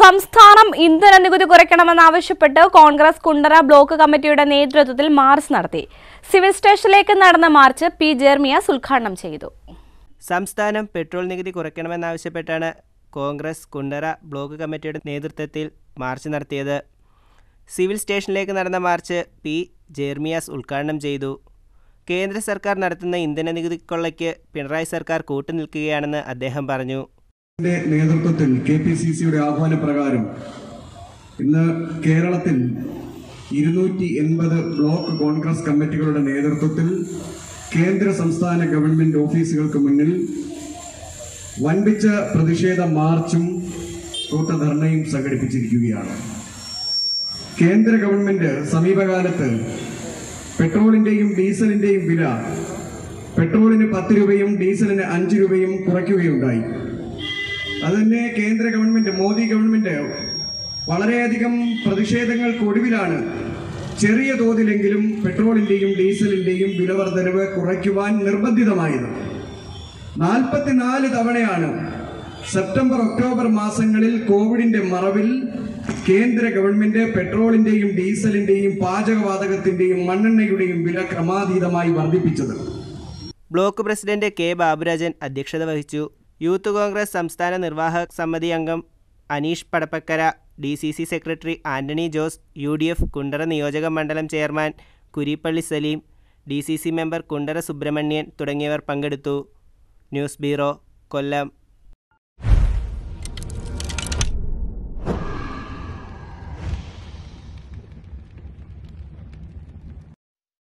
സംസ്ഥാനം ഇന്ധന നികുതി കുറയ്ക്കണമെന്നാവശ്യപ്പെട്ട് കോൺഗ്രസ് കുണ്ടറ ബ്ലോക്ക് കമ്മിറ്റിയുടെ നേതൃത്വത്തിൽ മാർച്ച് നടത്തി സിവിൽ സ്റ്റേഷനിലേക്ക് നടന്ന മാർച്ച് പി ജെർമിയാസ് ഉദ്ഘാടനം ചെയ്തു സംസ്ഥാനം പെട്രോൾ നികുതി കുറയ്ക്കണമെന്നാവശ്യപ്പെട്ടാണ് കോൺഗ്രസ് കുണ്ടറ ബ്ലോക്ക് കമ്മിറ്റിയുടെ നേതൃത്വത്തിൽ മാർച്ച് നടത്തിയത് സിവിൽ സ്റ്റേഷനിലേക്ക് നടന്ന മാർച്ച് പി ജെർമിയാസ് ഉദ്ഘാടനം ചെയ്തു കേന്ദ്ര സർക്കാർ നടത്തുന്ന ഇന്ധന നികുതി കൊള്ളയ്ക്ക് പിണറായി സർക്കാർ കൂട്ടുനിൽക്കുകയാണെന്ന് അദ്ദേഹം പറഞ്ഞു ന്റെ നേതൃത്വത്തിൽ കെ പി സി സിയുടെ ആഹ്വാനപ്രകാരം ഇന്ന് കേരളത്തിൽ ഇരുന്നൂറ്റി എൺപത് ബ്ലോക്ക് കോൺഗ്രസ് കമ്മിറ്റികളുടെ നേതൃത്വത്തിൽ കേന്ദ്ര സംസ്ഥാന ഗവൺമെന്റ് ഓഫീസുകൾക്ക് മുന്നിൽ വൻപിച്ച പ്രതിഷേധ മാർച്ചും കൂട്ടധർണയും സംഘടിപ്പിച്ചിരിക്കുകയാണ് കേന്ദ്ര ഗവൺമെന്റ് സമീപകാലത്ത് പെട്രോളിന്റെയും ഡീസലിന്റെയും വില പെട്രോളിന് പത്ത് രൂപയും ഡീസലിന് അഞ്ച് രൂപയും കുറയ്ക്കുകയുണ്ടായി അതുതന്നെ കേന്ദ്ര ഗവൺമെന്റ് മോദി ഗവൺമെന്റ് വളരെയധികം പ്രതിഷേധങ്ങൾക്കൊടുവിലാണ് ചെറിയ തോതിലെങ്കിലും പെട്രോളിന്റെയും ഡീസലിന്റെയും വിലവർദ്ധനവ് കുറയ്ക്കുവാൻ നിർബന്ധിതമായത് നാൽപ്പത്തിനാല് തവണയാണ് സെപ്റ്റംബർ ഒക്ടോബർ മാസങ്ങളിൽ കോവിഡിന്റെ മറവിൽ കേന്ദ്ര ഗവൺമെന്റ് പെട്രോളിന്റെയും ഡീസലിന്റെയും പാചകവാതകത്തിന്റെയും മണ്ണെണ്ണയുടെയും വില ക്രമാതീതമായി വർദ്ധിപ്പിച്ചത് ബ്ലോക്ക് പ്രസിഡന്റ് കെ ബാബുരാജൻ അധ്യക്ഷത വഹിച്ചു യൂത്ത് കോൺഗ്രസ് സംസ്ഥാന നിർവാഹക സമിതി അംഗം Aneesh Padappakkara D C C secretary Antony Jose U D F Kundara നിയോജക മണ്ഡലം chairman Kurippally Saleem D C C member Kundara Subramanian തുടങ്ങിയവർ പങ്കെടുത്തു ന്യൂസ് ബ്യൂറോ കൊല്ലം